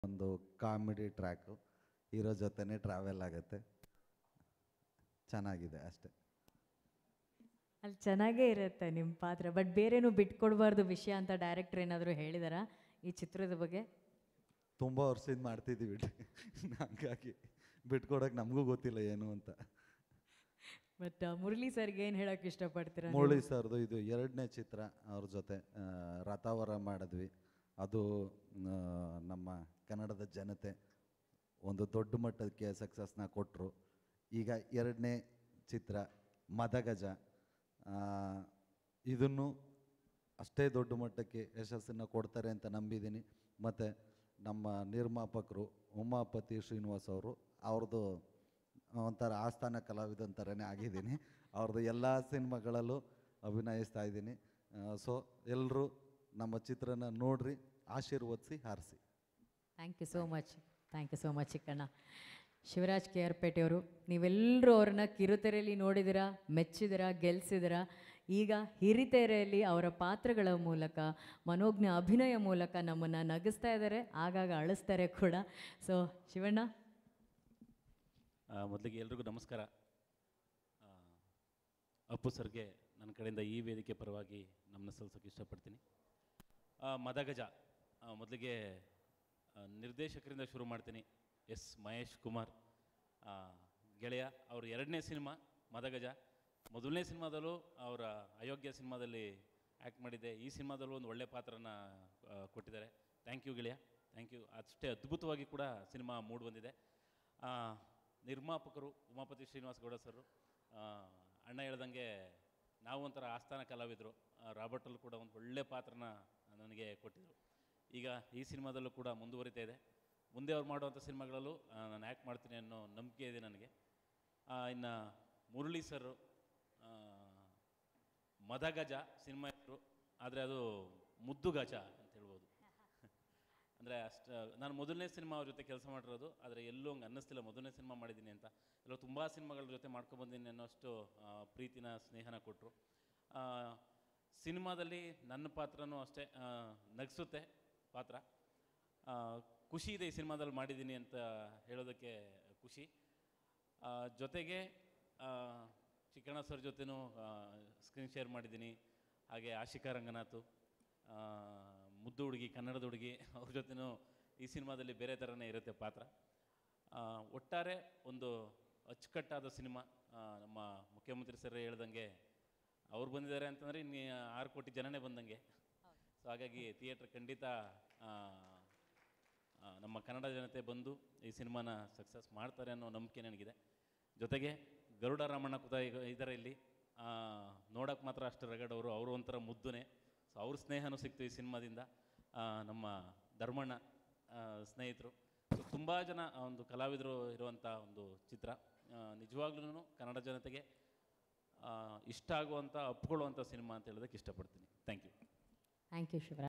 ಒಂದು comedy track hero ಜೊತೆನೇ travel ಆಗುತ್ತೆ ಚೆನ್ನಾಗಿದೆ ಅಷ್ಟೆ ಅಲ್ಲಿ ಚೆನ್ನಾಗೇ ಇರುತ್ತೆ ನಿಮ್ಮ ಪಾತ್ರ ಬಟ್ ಬೇರೇನು ಬಿಟ್ಕೊಡ್ಬಾರ್ದು ವಿಷಯ ಅಂತ ಡೈರೆಕ್ಟರ್ ಏನಾದರೂ ಹೇಳಿದಾರಾ ಈ ಚಿತ್ರದ ಬಗ್ಗೆ ತುಂಬ ವರ್ಷದಿಂದ ಮಾಡ್ತಿದ್ದೀವಿ ಹಂಗಾಗಿ ಬಿಟ್ಕೊಡಕ್ಕೆ ನಮಗೂ ಗೊತ್ತಿಲ್ಲ ಏನು ಅಂತ ಬಟ್ ಮುರಳಿ ಸರ್ಗೆ ಏನು ಹೇಳೋಕೆ ಇಷ್ಟಪಡ್ತೀರಾ ನೀವು? ಮುರಳಿ ಸರ್ದು ಇದು ಎರಡನೇ ಚಿತ್ರ ಅವ್ರ ಜೊತೆ ಆ, ರಥವರ ಮಾಡಿದ್ವಿ ಅದು ಆ, ನಮ್ಮ ಕನ್ನಡದ ಜನತೆ ಒಂದು ದೊಡ್ಡ ಮಟ್ಟಕ್ಕೆ ಸಕ್ಸಸ್ನ ಕೊಟ್ಟರು ಈಗ ಎರಡನೇ ಚಿತ್ರ ಮದಗಜ ಆ, ಇದನ್ನು ಅಷ್ಟೇ ದೊಡ್ಡ ಮಟ್ಟಕ್ಕೆ ಯಶಸ್ಸನ್ನು ಕೊಡ್ತಾರೆ ಅಂತ ನಂಬಿದ್ದೀನಿ ಮತ್ತು ನಮ್ಮ ನಿರ್ಮಾಪಕರು ಉಮಾಪತಿ ಶ್ರೀನಿವಾಸ್ ಅವರು ಅವ್ರದ್ದು ಒಂಥರ ಆಸ್ಥಾನ ಕಲಾವಿದನ ಥರನೇ ಆಗಿದ್ದೀನಿ ಅವ್ರದ್ದು ಎಲ್ಲ ಸಿನಿಮಾಗಳಲ್ಲೂ ಅಭಿನಯಿಸ್ತಾ ಇದ್ದೀನಿ ಸೊ ಎಲ್ಲರೂ ನಮ್ಮ ಚಿತ್ರನ ನೋಡ್ರಿ ಆಶೀರ್ವದಿಸಿ ಹಾರಿಸಿ thank you so much thank you so much Chikkanna Shivaraj K R ಪೇಟೆಯವರು ನೀವೆಲ್ಲರೂ ಅವ್ರನ್ನ ಕಿರುತೆರೆಯಲ್ಲಿ ನೋಡಿದಿರಾ ಮೆಚ್ಚಿದಿರಾ ಗೆಲ್ಸಿದಿರಾ ಈಗ ಹಿರಿತೆರೆಯಲ್ಲಿ ಅವರ ಪಾತ್ರಗಳ ಮೂಲಕ ಮನೋಜ್ಞ ಅಭಿನಯ ಮೂಲಕ ನಮ್ಮನ್ನು ನಗಿಸ್ತಾ ಇದ್ದಾರೆ ಆಗಾಗ ಅಳಿಸ್ತಾರೆ ಕೂಡ ಸೊ ಶಿವಣ್ಣ ಆ, ಮೊದಲಿಗೆ ಎಲ್ರಿಗೂ ನಮಸ್ಕಾರ ಆ, ಅಪ್ಪು ಸರ್ಗೆ ನನ್ನ ಕಡೆಯಿಂದ ಈ ವೇದಿಕೆ ಪರವಾಗಿ ನಮ್ಮನ್ನ ಸಲ್ಲಿಸೋಕೆ ಇಷ್ಟಪಡ್ತೀನಿ ಆ, ಮದಗಜ ಆ, ಮೊದಲಿಗೆ ಆ, ನಿರ್ದೇಶಕರಿಂದ ಶುರು ಮಾಡ್ತೀನಿ ಎಸ್ ಮಹೇಶ್ ಕುಮಾರ್ ಆ, ಗೆಳೆಯ ಅವ್ರ ಎರಡನೇ ಸಿನಿಮಾ ಮದಗಜ ಮೊದಲನೇ ಸಿನಿಮಾದಲ್ಲೂ ಅವರ ಅಯೋಗ್ಯ ಸಿನಿಮಾದಲ್ಲಿ ಆ್ಯಕ್ಟ್ ಮಾಡಿದ್ದೆ ಈ ಸಿನಿಮಾದಲ್ಲೂ ಒಂದು ಒಳ್ಳೆ ಪಾತ್ರನ ಆ, ಕೊಟ್ಟಿದ್ದಾರೆ ಥ್ಯಾಂಕ್ ಯು ಗೆಳೆಯ ಥ್ಯಾಂಕ್ ಯು ಅಷ್ಟೇ ಅದ್ಭುತವಾಗಿ ಕೂಡ ಸಿನಿಮಾ ಮೂಡಿ ಬಂದಿದೆ ಆ, ನಿರ್ಮಾಪಕರು ಉಮಾಪತಿ ಶ್ರೀನಿವಾಸ ಗೌಡ ಸರು ಆ, ಅಣ್ಣ ಹೇಳ್ದಂಗೆ ನಾವು ಒಂಥರ ಆಸ್ಥಾನ ಕಲಾವಿದರು ಆ, ರಾಬರ್ಟಲ್ಲೂ ಕೂಡ ಒಂದು ಒಳ್ಳೆ ಪಾತ್ರನ ನನಗೆ ಕೊಟ್ಟಿದ್ದರು ಈಗ ಈ ಸಿನಿಮಾದಲ್ಲೂ ಕೂಡ ಮುಂದುವರಿತಾ ಇದೆ ಮುಂದೆ ಅವ್ರು ಮಾಡುವಂಥ ಸಿನಿಮಾಗಳಲ್ಲೂ ಆ, ನಾನು ಆ್ಯಕ್ಟ್ ಮಾಡ್ತೀನಿ ಅನ್ನೋ ನಂಬಿಕೆ ಇದೆ ನನಗೆ ಇನ್ನು ಮುರಳಿ ಸರು ಆ, ಮದಗಜ ಸಿನಿಮಾ ಇತ್ತು ಆದರೆ ಅದು ಮುದ್ದು ಗಜ ಅಂತ ಹೇಳ್ಬೋದು ಅಂದರೆ ಅಷ್ಟು ನಾನು ಮೊದಲನೇ ಸಿನಿಮಾ ಅವ್ರ ಜೊತೆ ಕೆಲಸ ಮಾಡಿರೋದು ಆದರೆ ಎಲ್ಲೂ ಹಂಗೆ ಅನ್ನಿಸ್ತಿಲ್ಲ ಮೊದಲನೇ ಸಿನಿಮಾ ಮಾಡಿದ್ದೀನಿ ಅಂತ ಎಲ್ಲೋ ತುಂಬ ಸಿನಿಮಾಗಳ ಜೊತೆ ಮಾಡ್ಕೊಬಂದಿನಿ ಅನ್ನೋಷ್ಟು ಆ, ಪ್ರೀತಿನ ಸ್ನೇಹನ ಕೊಟ್ಟರು ಸಿನಿಮಾದಲ್ಲಿ ನನ್ನ ಪಾತ್ರನೂ ಅಷ್ಟೇ ಆ, ನಗಿಸುತ್ತೆ ಪಾತ್ರ ಆ, ಖುಷಿ ಇದೆ ಈ ಸಿನಿಮಾದಲ್ಲಿ ಮಾಡಿದ್ದೀನಿ ಅಂತ ಹೇಳೋದಕ್ಕೆ ಖುಷಿ ಆ, ಜೊತೆಗೆ ಆ, ಚಿಕ್ಕಣ್ಣ ಸರ್ ಜೊತೆನೂ ಸ್ಕ್ರೀನ್ ಶೇರ್ ಮಾಡಿದ್ದೀನಿ ಹಾಗೆ ಆಶಿಕಾ ರಂಗನಾಥ್ ಆ, ಮುದ್ದು ಹುಡುಗಿ ಕನ್ನಡದ ಹುಡುಗಿ ಅವ್ರ ಜೊತೆನೂ ಈ ಸಿನಿಮಾದಲ್ಲಿ ಬೇರೆ ಥರನೇ ಇರುತ್ತೆ ಪಾತ್ರ ಆ, ಒಟ್ಟಾರೆ ಒಂದು ಅಚ್ಚುಕಟ್ಟಾದ ಸಿನಿಮಾ ಆ, ನಮ್ಮ ಮುಖ್ಯಮಂತ್ರಿ ಸರ್ ಹೇಳ್ದಂಗೆ ಅವ್ರು ಬಂದಿದ್ದಾರೆ ಅಂತಂದರೆ ಇನ್ನು ಆರು ಕೋಟಿ ಜನನೇ ಬಂದಂಗೆ ಸೊ ಹಾಗಾಗಿ ಥಿಯೇಟ್ರ್ ಖಂಡಿತ ಆ, ಆ, ನಮ್ಮ ಕನ್ನಡ ಜನತೆ ಬಂದು ಈ ಸಿನಿಮಾನ ಸಕ್ಸಸ್ ಮಾಡ್ತಾರೆ ಅನ್ನೋ ನಂಬಿಕೆ ನನಗಿದೆ ಜೊತೆಗೆ ಗರುಡ ರಾಮಣ್ಣ ಕುತ ಇದ್ದಾರೆ ಇಲ್ಲಿ ನೋಡೋಕೆ ಮಾತ್ರ ಅಷ್ಟು ರಗಡವರು ಅವರು ಒಂಥರ ಮುದ್ದುನೆ ಸೊ ಅವ್ರ ಸ್ನೇಹನೂ ಸಿಕ್ತು ಈ ಸಿನಿಮಾದಿಂದ ಆ, ನಮ್ಮ ಧರ್ಮಣ್ಣ ಆ, ಸ್ನೇಹಿತರು ಸೊ ತುಂಬ ಜನ ಆ ಒಂದು ಕಲಾವಿದರು ಇರುವಂಥ ಒಂದು ಚಿತ್ರ ನಿಜವಾಗ್ಲೂ ಕನ್ನಡ ಜನತೆಗೆ ಆ, ಇಷ್ಟ ಆಗುವಂಥ ಒಪ್ಕೊಳ್ಳುವಂಥ ಸಿನಿಮಾ ಅಂತ ಹೇಳೋದಕ್ಕೆ ಇಷ್ಟಪಡ್ತೀನಿ thank you thank you Shivraj